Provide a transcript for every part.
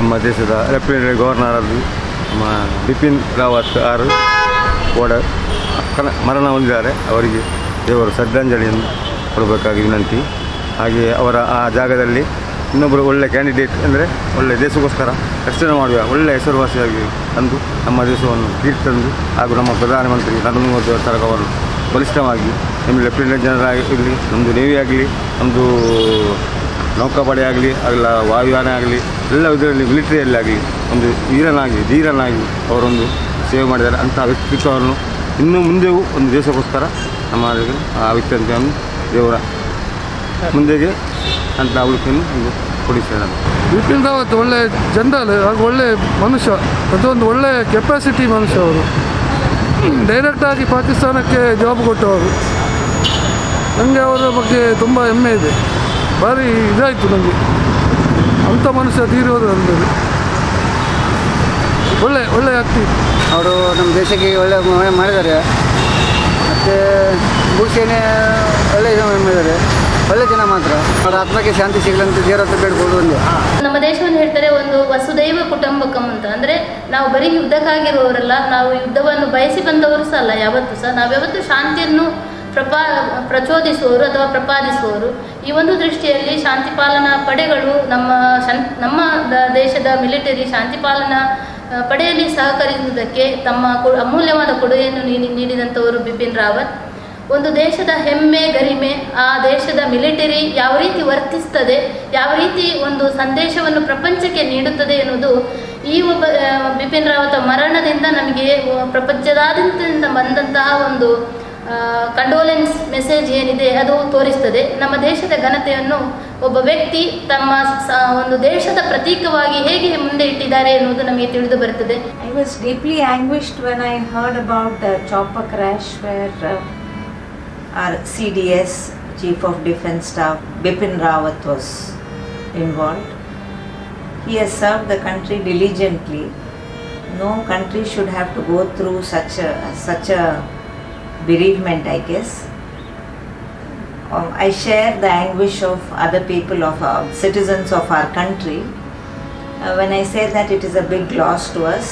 ನಮ್ಮ ದೇಶದ lieutenant governor ಆದ ನಮ್ಮ ಬಿಪಿನ್ ರಾವತ್ ಆರು ಕೂಡ ಕನ ಮರಣ ಹೊಂದಿದ್ದಾರೆ ಅವರಿಗೆ ದೇವರು ಶ್ರದ್ಧಾಂಜಲಿಯನ್ನು ಕೊಡಬೇಕಾಗಿ ವಿನಂತಿ ಹಾಗೆಯೇ ಅವರ ಆ ಜಾಗದಲ್ಲಿ ಇನ್ನೊಬ್ಬರು ಒಳ್ಳೆ ಕ್ಯಾಂಡಿಡೇಟ್ ಅಂದರೆ ಒಳ್ಳೆ ದೇಶಕ್ಕೋಸ್ಕರ ರಕ್ಷಣೆ ಮಾಡುವ ಒಳ್ಳೆ ಹೆಸರುವಾಸಿಯಾಗಿ ತಂದು ನಮ್ಮ ದೇಶವನ್ನು ಕೀರ್ತಿ ತಂದು ಹಾಗೂ ನಮ್ಮ ಪ್ರಧಾನಮಂತ್ರಿ ನರೇಂದ್ರ ಮೋದಿ ಅವರ ಸರ್ಕಾರವನ್ನು ಬಲಿಷ್ಠವಾಗಿ ನಿಮ್ಮ ಲೆಫ್ಟಿನೆಂಟ್ ಜನರಲ್ ಆಗಿರಲಿ ನಮ್ಮದು ನೇವಿ ಆಗಲಿ ನಮ್ಮದು ನೌಕಾಪಡೆ ಆಗಲಿ ಅಲ್ಲ ವಾಯುಯಾನ ಆಗಲಿ ಎಲ್ಲ ಇದರಲ್ಲಿ ಮಿಲಿಟರಿಯಲ್ಲಿ ಆಗಲಿ ಒಂದು ವೀರನಾಗಿ ಧೀರನಾಗಿ ಅವರೊಂದು ಸೇವೆ ಮಾಡಿದ್ದಾರೆ ಅಂತಹ ವ್ಯಕ್ತಿತ್ವವನ್ನು ಇನ್ನು ಮುಂದೆಯೂ ಒಂದು ದೇಶಕ್ಕೋಸ್ಕರ ನಮ್ಮ ಆ ವ್ಯಕ್ತಿತ್ವವನ್ನು ದೇವರ ಮುಂದೆಗೆ ಅಂತ ಉಳಿಕೆಯನ್ನು ಒಂದು ಕೊಡಿಸ್ತೇನೆ ನಾನು ಬಿಪಿನ್ ರಾವತ್ ಒಳ್ಳೆ ಜನರಲ್ ಹಾಗೂ ಒಳ್ಳೆ ಮನುಷ್ಯ ಅದೊಂದು ಒಳ್ಳೆ ಕೆಪಾಸಿಟಿ ಮನುಷ್ಯ ಅವರು ಡೈರೆಕ್ಟಾಗಿ ಪಾಕಿಸ್ತಾನಕ್ಕೆ ಜಾಬ್ ಕೊಟ್ಟವರು ನನಗೆ ಅವರ ಬಗ್ಗೆ ತುಂಬ ಹೆಮ್ಮೆ ಇದೆ ಭಾರಿ ಇದಾಯಿತು ನನಗೆ ಅಂಥ ಮನುಷ್ಯ ತೀರೋದು ಅಂದರೆ ಒಳ್ಳೆ ಒಳ್ಳೆ ವ್ಯಕ್ತಿ ಅವರು ನಮ್ಮ ದೇಶಕ್ಕೆ ಒಳ್ಳೆ ಮ- ಮಾಡಿದ್ದಾರೆ ಮತ್ತು ಭೂಷಣೆ ಒಳ್ಳೆ ಇದು ಮಾಡಿದ್ದಾರೆ ಒಳ್ಳೆ ಜನ ಮಾತ್ರ ಅವರ ಆತ್ಮಕ್ಕೆ ಶಾಂತಿ ಸಿಗಲಂತ ದೇವರ ಹತ್ರ ಬೇಡ್ಕೊಳ್ಳೋದು ಒಂದೇ ನಮ್ಮ ದೇಶವನ್ನು ಹೇಳ್ತಾರೆ ಒಂದು ವಸುದೈವ ಕುಟುಂಬಕಂ ಅಂತ ಅಂದರೆ ನಾವು ಬರೀ ಯುದ್ಧಕ್ಕಾಗಿರುವವರಲ್ಲ ನಾವು ಯುದ್ಧವನ್ನು ಬಯಸಿ ಬಂದವರು ಸಹ ಅಲ್ಲ ಯಾವತ್ತೂ ಸಹ ನಾವ್ಯಾವತ್ತೂ ಶಾಂತಿಯನ್ನು ಪ್ರಪಾ ಪ್ರಚೋದಿಸುವವರು ಅಥವಾ ಪ್ರಪಾದಿಸುವವರು ಈ ಒಂದು ದೃಷ್ಟಿಯಲ್ಲಿ ಶಾಂತಿ ಪಾಲನಾ ಪಡೆಗಳು ನಮ್ಮ ಶಂ ನಮ್ಮ ದ- ದೇಶದ ಮಿಲಿಟರಿ ಶಾಂತಿ ಪಾಲನಾ ಆ, ಪಡೆಯಲ್ಲಿ ಸಹಕರಿಸುವುದಕ್ಕೆ ತಮ್ಮ ಕೊ- ಅಮೂಲ್ಯವಾದ ಕೊಡುಗೆಯನ್ನು ನೀಡಿ ನೀಡಿದಂಥವರು ಬಿಪಿನ್ ರಾವತ್ ಒಂದು ದೇಶದ ಹೆಮ್ಮೆ ಗರಿಮೆ ಆ ದೇಶದ ಮಿಲಿಟರಿ ಯಾವ ರೀತಿ ವರ್ತಿಸ್ತದೆ ಯಾವ ರೀತಿ ಒಂದು ಸಂದೇಶವನ್ನು ಪ್ರಪಂಚಕ್ಕೆ ನೀಡುತ್ತದೆ ಎನ್ನುವುದು ಈ ಒಬ್ಬ ಆ, ಬಿಪಿನ್ ರಾವತ್ ಮರಣದಿಂದ ನಮಗೆ ಆ, ಪ್ರಪಂಚದಾದ್ಯಂತದಿಂದ ಬಂದಂತಹ ಒಂದು ಕಂಡೋಲೆನ್ಸ್ ಮೆಸೇಜ್ ಏನಿದೆ ಅದು ತೋರಿಸ್ತದೆ ನಮ್ಮ ದೇಶದ ಘನತೆಯನ್ನು ಒಬ್ಬ ವ್ಯಕ್ತಿ ತಮ್ಮ ಸ- ಒಂದು ದೇಶದ ಪ್ರತೀಕವಾಗಿ ಹೇಗೆ ಮುಂದೆ ಇಟ್ಟಿದ್ದಾರೆ ಎನ್ನುವುದು ನಮಗೆ ತಿಳಿದು ಬರುತ್ತದೆ I was deeply anguished when I heard about the chopper crash where uh, our CDS, Chief of Defence Staff, Bipin Rawat was involved. He has served the country diligently. No country should have to go through such a such a bereavement, I guess. Um, I share the anguish of other people, of our citizens of our country. Uh, when I say that it is a big loss to us,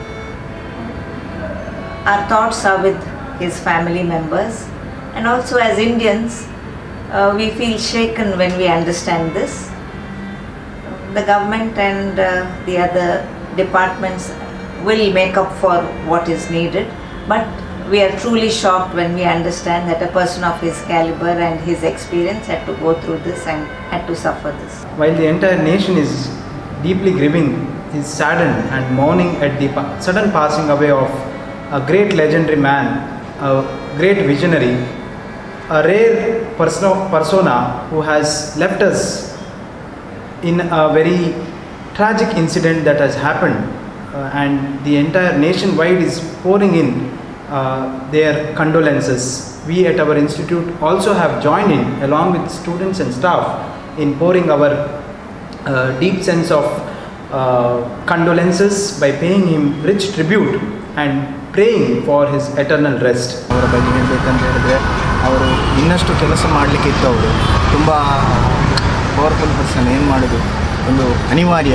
our thoughts are with his family members and also as Indians uh, we feel shaken when we understand this. The government and uh, the other departments will make up for what is needed but we are truly shocked when we understand that a person of his caliber and his experience had to go through this and had to suffer this. While the entire nation is deeply grieving, is saddened and mourning at the pa- sudden passing away of a great legendary man, a great visionary, a rare perso- persona who has left us in a very tragic incident that has happened, uh, and the entire nationwide is pouring in uh, their condolences. We at our institute also have joined in, along with students and staff, in pouring our uh, deep sense of uh, condolences by paying him rich tribute and praying for his eternal rest. ಅವರ ಬಗ್ಗೆ ಹೇಳಬೇಕಂತ ಹೇಳಿದ್ರೆ ಅವರು ಇನ್ನಷ್ಟು ಕೆಲಸ ಮಾಡಲಿಕ್ಕಿತ್ತು ಅವರು ತುಂಬ powerful person ಏನು ಮಾಡೋದು ಒಂದು ಅನಿವಾರ್ಯ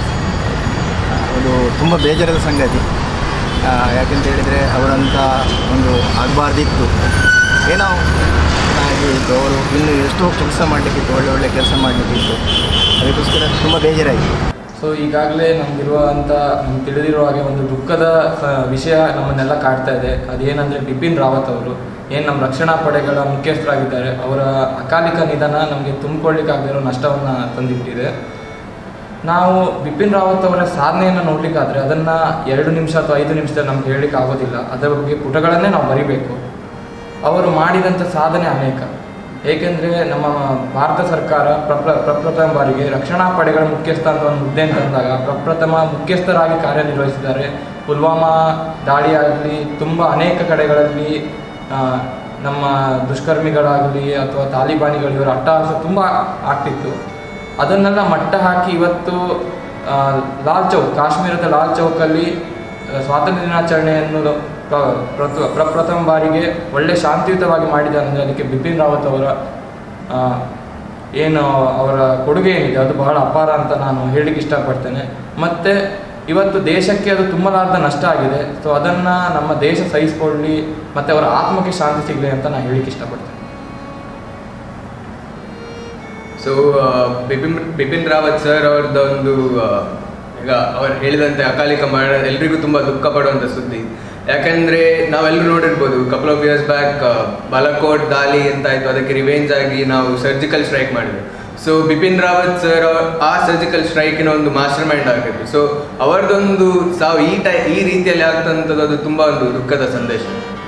ಅದು ತುಂಬ ಬೇಜಾರದ ಸಂಗತಿ ಆ, ಯಾಕಂತ ಹೇಳಿದರೆ ಅವರಂಥ ಒಂದು ಆಗಬಾರ್ದಿತ್ತು ಏನೋ ಹಾಗೆ ಇತ್ತು ಅವರು ಇನ್ನು ಎಷ್ಟೋ ಕೆಲಸ ಮಾಡಲಿಕ್ಕಿತ್ತು ಒಳ್ಳೆ ಒಳ್ಳೆ ಕೆಲಸ ಮಾಡಲಿಕ್ಕಿತ್ತು ಅದಕ್ಕೋಸ್ಕರ ತುಂಬ ಬೇಜಾರಾಯಿತು ಸೊ ಈಗಾಗಲೇ ನಮಗಿರುವಂಥ ನಮ್ಗೆ ತಿಳಿದಿರೋ ಹಾಗೆ ಒಂದು ದುಃಖದ ಸ- ವಿಷಯ ನಮ್ಮನ್ನೆಲ್ಲ ಕಾಡ್ತಾ ಇದೆ ಅದೇನಂದರೆ ಬಿಪಿನ್ ರಾವತ್ ಅವರು ಏನು ನಮ್ಮ ರಕ್ಷಣಾ ಪಡೆಗಳ ಮುಖ್ಯಸ್ಥರಾಗಿದ್ದಾರೆ ಅವರ ಅಕಾಲಿಕ ನಿಧನ ನಮಗೆ ತುಂಬಿಕೊಳ್ಳಿಕ್ಕಾಗದಿರೋ ನಷ್ಟವನ್ನು ತಂದಿಟ್ಟಿದೆ ನಾವು ಬಿಪಿನ್ ರಾವತ್ ಅವರ ಸಾಧನೆಯನ್ನು ನೋಡಲಿಕ್ಕಾದ್ರೆ ಅದನ್ನು ಎರಡು ನಿಮಿಷ ಅಥವಾ ಐದು ನಿಮಿಷದಲ್ಲಿ ನಮ್ಗೆ ಹೇಳಲಿಕ್ಕೆ ಆಗೋದಿಲ್ಲ ಅದರ ಬಗ್ಗೆ ಪುಟಗಳನ್ನೇ ನಾವು ಬರಿಬೇಕು ಅವರು ಮಾಡಿದಂಥ ಸಾಧನೆ ಅನೇಕ ಏಕೆಂದರೆ ನಮ್ಮ ಭಾರತ ಸರ್ಕಾರ ಪ್ರಪ್ರ ಪ್ರಪ್ರಥಮ ಬಾರಿಗೆ ರಕ್ಷಣಾ ಪಡೆಗಳ ಮುಖ್ಯಸ್ಥ ಅಂತ ಒಂದು ಹುದ್ದೆಯನ್ನು ತಂದಾಗ ಪ್ರಪ್ರಥಮ ಮುಖ್ಯಸ್ಥರಾಗಿ ಕಾರ್ಯನಿರ್ವಹಿಸಿದ್ದಾರೆ ಪುಲ್ವಾಮಾ ದಾಳಿಯಾಗಲಿ ತುಂಬ ಅನೇಕ ಕಡೆಗಳಲ್ಲಿ ಆ, ನಮ್ಮ ದುಷ್ಕರ್ಮಿಗಳಾಗಲಿ ಅಥವಾ ತಾಲಿಬಾನಿಗಳು ಇವರ ಅಟ್ಟಹಾಸ ತುಂಬ ಆಗ್ತಿತ್ತು ಅದನ್ನೆಲ್ಲ ಮಟ್ಟ ಹಾಕಿ ಇವತ್ತು ಆ, ಲಾಲ್ ಚೌಕ್ ಕಾಶ್ಮೀರದ ಲಾಲ್ ಚೌಕಲ್ಲಿ ಆ, ಸ್ವಾತಂತ್ರ್ಯ ದಿನಾಚರಣೆಯನ್ನು ಪ್ರ- ಪ್ರಥ- ಪ್ರಪ್ರಥಮ ಬಾರಿಗೆ ಒಳ್ಳೆ ಶಾಂತಿಯುತವಾಗಿ ಮಾಡಿದ ಅಂದರೆ ಅದಕ್ಕೆ ಬಿಪಿನ್ ರಾವತ್ ಅವರ ಆ, ಏನು ಅವರ ಕೊಡುಗೆ ಏನಿದೆ ಅದು ಬಹಳ ಅಪಾರ ಅಂತ ನಾನು ಹೇಳಲಿಕ್ಕೆ ಇಷ್ಟಪಡ್ತೇನೆ ಮತ್ತು ಇವತ್ತು ದೇಶಕ್ಕೆ ಅದು ತುಂಬಲಾರ್ದ ನಷ್ಟ ಆಗಿದೆ ಸೊ ಅದನ್ನು ನಮ್ಮ ದೇಶ ಸಹಿಸ್ಕೊಳ್ಳಿ ಮತ್ತು ಅವರ ಆತ್ಮಕ್ಕೆ ಶಾಂತಿ ಸಿಗಲಿ ಅಂತ ನಾನು ಹೇಳಿಕ್ಕೆ ಇಷ್ಟಪಡ್ತೀನಿ ಸೊ ಬಿಪಿನ್ ಬಿಪಿನ್ ರಾವತ್ ಸರ್ ಅವ್ರದ್ದು ಒಂದು ಆ, ಈಗ ಅವ್ರು ಹೇಳಿದಂತೆ ಅಕಾಲಿಕ ಮರಣ ಎಲ್ರಿಗೂ ತುಂಬ ದುಃಖ ಪಡುವಂಥ ಸುದ್ದಿ ಯಾಕಂದರೆ ನಾವೆಲ್ಲರೂ ನೋಡಿರ್ಬೋದು couple of years back Balakot ದಾಳಿ ಅಂತ ಆಯಿತು ಅದಕ್ಕೆ ರಿವೆಂಜ್ ಆಗಿ ನಾವು ಸರ್ಜಿಕಲ್ ಸ್ಟ್ರೈಕ್ ಮಾಡಿದ್ವಿ ಸೊ ಬಿಪಿನ್ ರಾವತ್ ಸರ್ ಆ ಸರ್ಜಿಕಲ್ ಸ್ಟ್ರೈಕಿನ ಒಂದು ಮಾಸ್ಟರ್ ಮೈಂಡ್ ಆಗಿತ್ತು ಸೊ ಅವರದೊಂದು ಸಾವು ಈ ಟೈ ಈ ರೀತಿಯಲ್ಲಿ ಆಗ್ತಂಥದ್ದು ಅದು ತುಂಬ ಒಂದು ದುಃಖದ ಸಂದೇಶ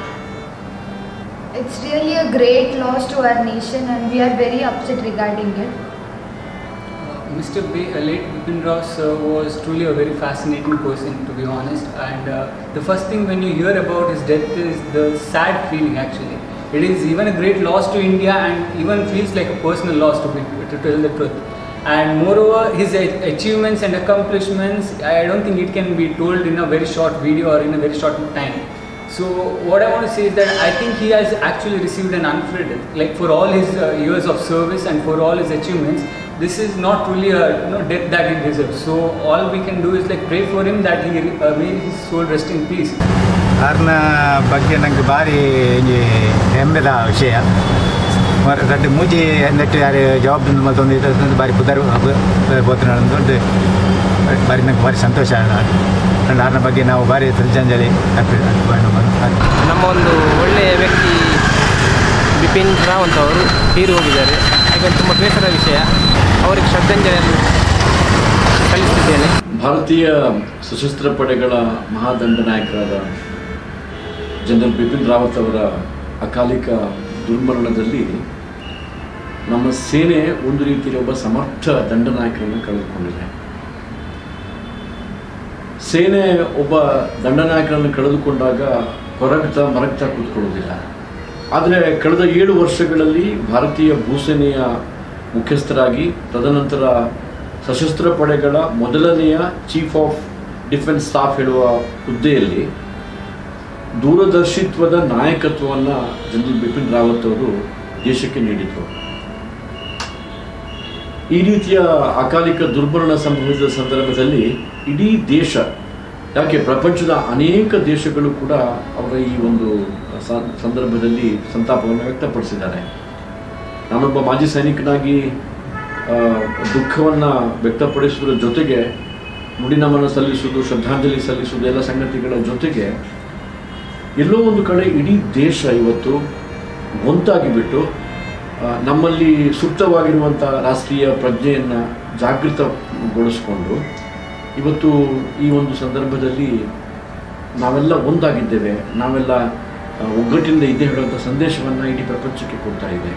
It's really a great loss to our nation and we are very upset regarding it. Mr. B, uh, late Bipin Rao sir was truly a very fascinating person to be honest and uh, the first thing when you hear about his death is the sad feeling actually. It is even a great loss to India and even feels like a personal loss to, be, to tell the truth. And moreover, his a- achievements and accomplishments, I don't think it can be told in a very short video or in a very short time. So what I want to say is that I think he has actually received an unfair death. Like for all his uh, years of service and for all his achievements, this is not really a you know, death that he deserves. So all we can do is like pray for him that he uh, may his soul rest in peace. ಕಾರ್ನ ಬಗ್ಗೆ ನನಗೆ ಭಾರಿ ಒಂಜಿ ಹೆಮ್ಮೆದ ವಿಷಯ ಮರ ರಡ್ಡು ಮೂಜಿ ನೆಟ್ಟು ಯಾರು ಜಾಬ್ ಮತ್ತೊಂದು ಇದು ಭಾರಿ ಪುದರ್ ಬೋತನ ಒಂದು ಭಾರಿ ನಂಗೆ ಭಾರಿ ಸಂತೋಷ ನನ್ನ ಆರ್ನ ಬಗ್ಗೆ ನಾವು ಭಾರಿ ಶ್ರದ್ಧಾಂಜಲಿ ಅರ್ಪಿ- ಅರ್ಪಣೆ ನಮ್ಮ ಒಂದು ಒಳ್ಳೆಯ ವ್ಯಕ್ತಿ ಬಿಪಿನ್ ರಾವತ್ ಅವರು ತೀರಿ ಹೋಗಿದ್ದಾರೆ ಹಾಗೆ ತುಂಬ ಬೇಸರ ವಿಷಯ ಅವರಿಗೆ ಶ್ರದ್ಧಾಂಜಲಿಯನ್ನು ಸಲ್ಲಿಸುತ್ತಿದ್ದೇನೆ ಭಾರತೀಯ ಸಶಸ್ತ್ರ ಪಡೆಗಳ ಮಹಾದಂಡ ನಾಯಕರಾದ ಜನರಲ್ ಬಿಪಿನ್ ರಾವತ್ ಅವರ ಅಕಾಲಿಕ ದುರ್ಮರಣದಲ್ಲಿ ನಮ್ಮ ಸೇನೆ ಒಂದು ರೀತಿಯಲ್ಲಿ ಒಬ್ಬ ಸಮರ್ಥ ದಂಡನಾಯಕರನ್ನು ಕಳೆದುಕೊಂಡಿದೆ ಸೇನೆ ಒಬ್ಬ ದಂಡನಾಯಕರನ್ನು ಕಳೆದುಕೊಂಡಾಗ ಹೊರಗ್ತಾ ಮರಗ್ತಾ ಕೂತ್ಕೊಳ್ಳೋದಿಲ್ಲ ಆದರೆ ಕಳೆದ ಏಳು ವರ್ಷಗಳಲ್ಲಿ ಭಾರತೀಯ ಭೂಸೇನೆಯ ಮುಖ್ಯಸ್ಥರಾಗಿ ತದನಂತರ ಸಶಸ್ತ್ರ ಪಡೆಗಳ ಮೊದಲನೆಯ ಚೀಫ್ ಆಫ್ ಡಿಫೆನ್ಸ್ ಸ್ಟಾಫ್ ಹೇಳುವ ಹುದ್ದೆಯಲ್ಲಿ ದೂರದರ್ಶಿತ್ವದ ನಾಯಕತ್ವವನ್ನು ಜನರಲ್ ಬಿಪಿನ್ ರಾವತ್ ಅವರು ದೇಶಕ್ಕೆ ನೀಡಿದರು ಈ ರೀತಿಯ ಅಕಾಲಿಕ ದುರ್ಮರಣ ಸಂಭವಿಸಿದ ಸಂದರ್ಭದಲ್ಲಿ ಇಡೀ ದೇಶ ಯಾಕೆ ಪ್ರಪಂಚದ ಅನೇಕ ದೇಶಗಳು ಕೂಡ ಅವರ ಈ ಒಂದು ಸ- ಸಂದರ್ಭದಲ್ಲಿ ಸಂತಾಪವನ್ನು ವ್ಯಕ್ತಪಡಿಸಿದ್ದಾರೆ ನಾನೊಬ್ಬ ಮಾಜಿ ಸೈನಿಕನಾಗಿ ಆ, ದುಃಖವನ್ನು ವ್ಯಕ್ತಪಡಿಸುವುದರ ಜೊತೆಗೆ ನುಡಿನಮನ ಸಲ್ಲಿಸುವುದು ಶ್ರದ್ಧಾಂಜಲಿ ಸಲ್ಲಿಸುವುದು ಎಲ್ಲ ಸಂಗತಿಗಳ ಜೊತೆಗೆ ಎಲ್ಲೋ ಒಂದು ಕಡೆ ಇಡೀ ದೇಶ ಇವತ್ತು ಒಂದಾಗಿ ಬಿಟ್ಟು ಆ, ನಮ್ಮಲ್ಲಿ ಸುಪ್ತವಾಗಿರುವಂಥ ರಾಷ್ಟ್ರೀಯ ಪ್ರಜ್ಞೆಯನ್ನು ಜಾಗೃತಗೊಳಿಸಿಕೊಂಡು ಇವತ್ತು ಈ ಒಂದು ಸಂದರ್ಭದಲ್ಲಿ ನಾವೆಲ್ಲ ಒಂದಾಗಿದ್ದೇವೆ ನಾವೆಲ್ಲ ಆ, ಒಗ್ಗಟ್ಟಿನಿಂದ ಇದ್ದೇ ಹೇಳುವಂಥ ಸಂದೇಶವನ್ನು ಇಡೀ ಪ್ರಪಂಚಕ್ಕೆ ಕೊಡ್ತಾ ಇದೆ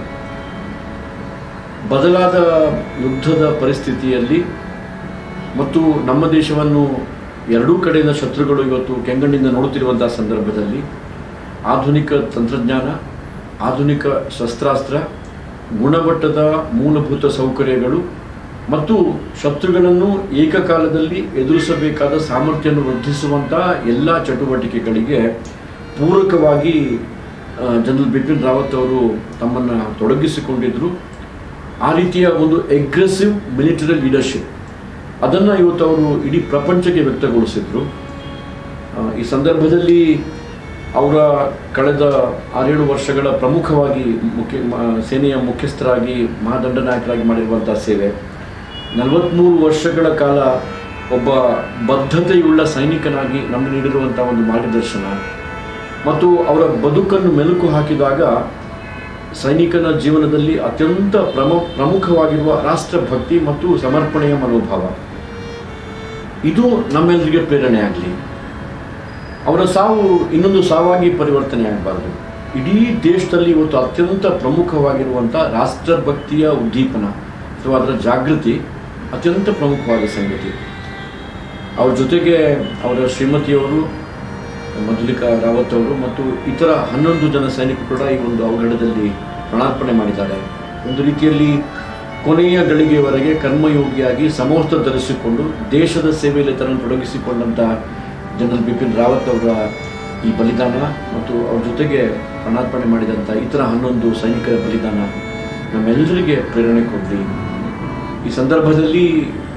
ಬದಲಾದ ಯುದ್ಧದ ಪರಿಸ್ಥಿತಿಯಲ್ಲಿ ಮತ್ತು ನಮ್ಮ ದೇಶವನ್ನು ಎರಡೂ ಕಡೆಯಿಂದ ಶತ್ರುಗಳು ಇವತ್ತು ಕೆಂಗಣ್ಣಿಂದ ನೋಡುತ್ತಿರುವಂತಹ ಸಂದರ್ಭದಲ್ಲಿ ಆಧುನಿಕ ತಂತ್ರಜ್ಞಾನ ಆಧುನಿಕ ಶಸ್ತ್ರಾಸ್ತ್ರ ಗುಣಮಟ್ಟದ ಮೂಲಭೂತ ಸೌಕರ್ಯಗಳು ಮತ್ತು ಶತ್ರುಗಳನ್ನು ಏಕಕಾಲದಲ್ಲಿ ಎದುರಿಸಬೇಕಾದ ಸಾಮರ್ಥ್ಯವನ್ನು ವೃದ್ಧಿಸುವಂಥ ಎಲ್ಲ ಚಟುವಟಿಕೆಗಳಿಗೆ ಪೂರಕವಾಗಿ ಆ, ಜನರಲ್ ಬಿಪಿನ್ ರಾವತ್ ಅವರು ತಮ್ಮನ್ನು ತೊಡಗಿಸಿಕೊಂಡಿದ್ದರು ಆ ರೀತಿಯ ಒಂದು ಎಗ್ರೆಸಿವ್ ಮಿಲಿಟರಿ ಲೀಡರ್ಶಿಪ್ ಅದನ್ನು ಇವತ್ತು ಅವರು ಇಡೀ ಪ್ರಪಂಚಕ್ಕೆ ವ್ಯಕ್ತಗೊಳಿಸಿದ್ರು ಆ, ಈ ಸಂದರ್ಭದಲ್ಲಿ ಅವರ ಕಳೆದ ಆರೇಳು ವರ್ಷಗಳ ಪ್ರಮುಖವಾಗಿ ಮುಖ್ಯ ಮ- ಸೇನೆಯ ಮುಖ್ಯಸ್ಥರಾಗಿ ಮಹಾದಂಡ ನಾಯಕರಾಗಿ ಮಾಡಿರುವಂಥ ಸೇವೆ ನಲವತ್ತ್ಮೂರು ವರ್ಷಗಳ ಕಾಲ ಒಬ್ಬ ಬದ್ಧತೆಯುಳ್ಳ ಸೈನಿಕನಾಗಿ ನಮಗೆ ನೀಡಿರುವಂಥ ಒಂದು ಮಾರ್ಗದರ್ಶನ ಮತ್ತು ಅವರ ಬದುಕನ್ನು ಮೆಲುಕು ಹಾಕಿದಾಗ ಸೈನಿಕನ ಜೀವನದಲ್ಲಿ ಅತ್ಯಂತ ಪ್ರಮ ಪ್ರಮುಖವಾಗಿರುವ ರಾಷ್ಟ್ರಭಕ್ತಿ ಮತ್ತು ಸಮರ್ಪಣೆಯ ಮನೋಭಾವ ಇದು ನಮ್ಮೆಲ್ಲರಿಗೆ ಪ್ರೇರಣೆ ಆಗಲಿ ಅವರ ಸಾವು ಇನ್ನೊಂದು ಸಾವಾಗಿ ಪರಿವರ್ತನೆ ಆಗಬಾರ್ದು ಇಡೀ ದೇಶದಲ್ಲಿ ಇವತ್ತು ಅತ್ಯಂತ ಪ್ರಮುಖವಾಗಿರುವಂಥ ರಾಷ್ಟ್ರಭಕ್ತಿಯ ಉದ್ದೀಪನ ಅಥವಾ ಅದರ ಜಾಗೃತಿ ಅತ್ಯಂತ ಪ್ರಮುಖವಾದ ಸಂಗತಿ ಅವ್ರ ಜೊತೆಗೆ ಅವರ ಶ್ರೀಮತಿಯವರು ಮಧುಲಿಕಾ ರಾವತ್ ಅವರು ಮತ್ತು ಇತರ ಹನ್ನೊಂದು ಜನ ಸೈನಿಕರು ಕೂಡ ಈ ಒಂದು ಅವಘಡದಲ್ಲಿ ಪ್ರಾಣಾರ್ಪಣೆ ಮಾಡಿದ್ದಾರೆ ಒಂದು ರೀತಿಯಲ್ಲಿ ಕೊನೆಯ ಗಳಿಗೆಯವರೆಗೆ ಕರ್ಮಯೋಗಿಯಾಗಿ ಸಮೋಸ್ತ ಧರಿಸಿಕೊಂಡು ದೇಶದ ಸೇವೆಯಲ್ಲಿ ತನ್ನನ್ನು ತೊಡಗಿಸಿಕೊಂಡಂಥ ಜನರಲ್ ಬಿಪಿನ್ ರಾವತ್ ಅವರ ಈ ಬಲಿದಾನ ಮತ್ತು ಅವ್ರ ಜೊತೆಗೆ ಪ್ರಾಣಾರ್ಪಣೆ ಮಾಡಿದಂಥ ಇತರ ಹನ್ನೊಂದು ಸೈನಿಕರ ಬಲಿದಾನ ನಮ್ಮೆಲ್ಲರಿಗೆ ಪ್ರೇರಣೆ ಕೊಡಲಿ ಈ ಸಂದರ್ಭದಲ್ಲಿ ಆ,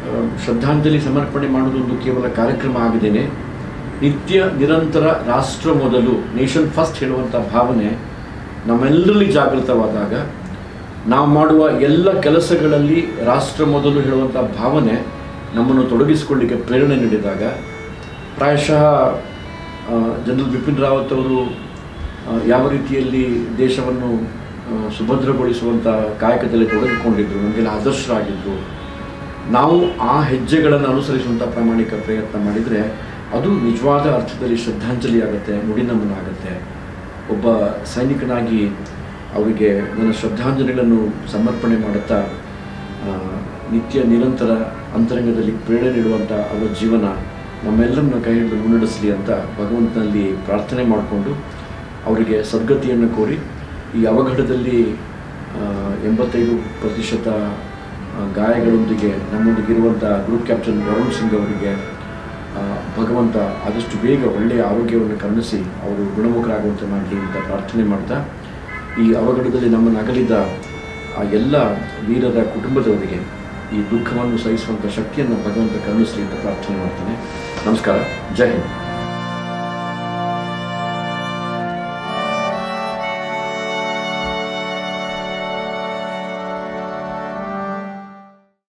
ಆ, ಶ್ರದ್ಧಾಂಜಲಿ ಸಮರ್ಪಣೆ ಮಾಡುವುದೊಂದು ಕೇವಲ ಕಾರ್ಯಕ್ರಮ ಆಗದೇನೆ ನಿತ್ಯ ನಿರಂತರ ರಾಷ್ಟ್ರ ಮೊದಲು ನೇಷನ್ ಫಸ್ಟ್ ಹೇಳುವಂಥ ಭಾವನೆ ನಮ್ಮೆಲ್ಲರಲ್ಲಿ ಜಾಗೃತವಾದಾಗ ನಾವು ಮಾಡುವ ಎಲ್ಲ ಕೆಲಸಗಳಲ್ಲಿ ರಾಷ್ಟ್ರ ಮೊದಲು ಹೇಳುವಂಥ ಭಾವನೆ ನಮ್ಮನ್ನು ತೊಡಗಿಸಿಕೊಳ್ಳಿಕ್ಕೆ ಪ್ರೇರಣೆ ನೀಡಿದಾಗ ಪ್ರಾಯಶಃ ಜನರಲ್ ಬಿಪಿನ್ ರಾವತ್ ಅವರು ಆ, ಯಾವ ರೀತಿಯಲ್ಲಿ ದೇಶವನ್ನು ಆ, ಸುಭದ್ರಗೊಳಿಸುವಂಥ ಕಾಯಕದಲ್ಲಿ ತೊಡಗಿಕೊಂಡಿದ್ರು ನಮಗೆಲ್ಲ ಆದರ್ಶರಾಗಿದ್ದರು ನಾವು ಆ ಹೆಜ್ಜೆಗಳನ್ನು ಅನುಸರಿಸುವಂಥ ಪ್ರಾಮಾಣಿಕ ಪ್ರಯತ್ನ ಮಾಡಿದರೆ ಅದು ನಿಜವಾದ ಅರ್ಥದಲ್ಲಿ ಶ್ರದ್ಧಾಂಜಲಿ ಆಗುತ್ತೆ ನುಡಿನಮನ ಆಗುತ್ತೆ ಒಬ್ಬ ಸೈನಿಕನಾಗಿ ಅವರಿಗೆ ನನ್ನ ಶ್ರದ್ಧಾಂಜಲಿಗಳನ್ನು ಸಮರ್ಪಣೆ ಮಾಡುತ್ತಾ ಆ, ನಿತ್ಯ ನಿರಂತರ ಅಂತರಂಗದಲ್ಲಿ ಪ್ರೇರಣೆ ನೀಡುವಂಥ ಅವರ ಜೀವನ ನಮ್ಮೆಲ್ಲರನ್ನ ಕೈ ಹಿಡಿದು ಮುನ್ನಡೆಸಲಿ ಅಂತ ಭಗವಂತನಲ್ಲಿ ಪ್ರಾರ್ಥನೆ ಮಾಡಿಕೊಂಡು ಅವರಿಗೆ ಸದ್ಗತಿಯನ್ನು ಕೋರಿ ಈ ಅವಘಡದಲ್ಲಿ ಆ, ಎಂಬತ್ತೈದು ಪ್ರತಿಶತ ಆ, ಗಾಯಗಳೊಂದಿಗೆ ನಮ್ಮೊಂದಿಗಿರುವಂಥ ಗ್ರೂಪ್ ಕ್ಯಾಪ್ಟನ್ ವರುಣ್ ಸಿಂಗ್ ಅವರಿಗೆ ಆ, ಭಗವಂತ ಆದಷ್ಟು ಬೇಗ ಒಳ್ಳೆಯ ಆರೋಗ್ಯವನ್ನು ಕರುಣಿಸಿ ಅವರು ಗುಣಮುಖರಾಗುವಂತೆ ಮಾಡಲಿ ಅಂತ ಪ್ರಾರ್ಥನೆ ಮಾಡ್ತಾ ಈ ಅವಘಡದಲ್ಲಿ ನಮ್ಮನ್ನು ಅಗಲಿದ ಆ ಎಲ್ಲ ವೀರರ ಕುಟುಂಬದವರಿಗೆ ಈ ದುಃಖವನ್ನು ಸಹಿಸುವಂಥ ಶಕ್ತಿಯನ್ನು ಭಗವಂತ ಕರುಣಿಸಲಿ ಅಂತ ಪ್ರಾರ್ಥನೆ ಮಾಡ್ತೇನೆ ನಮಸ್ಕಾರ ಜೈ ಹಿಂದ್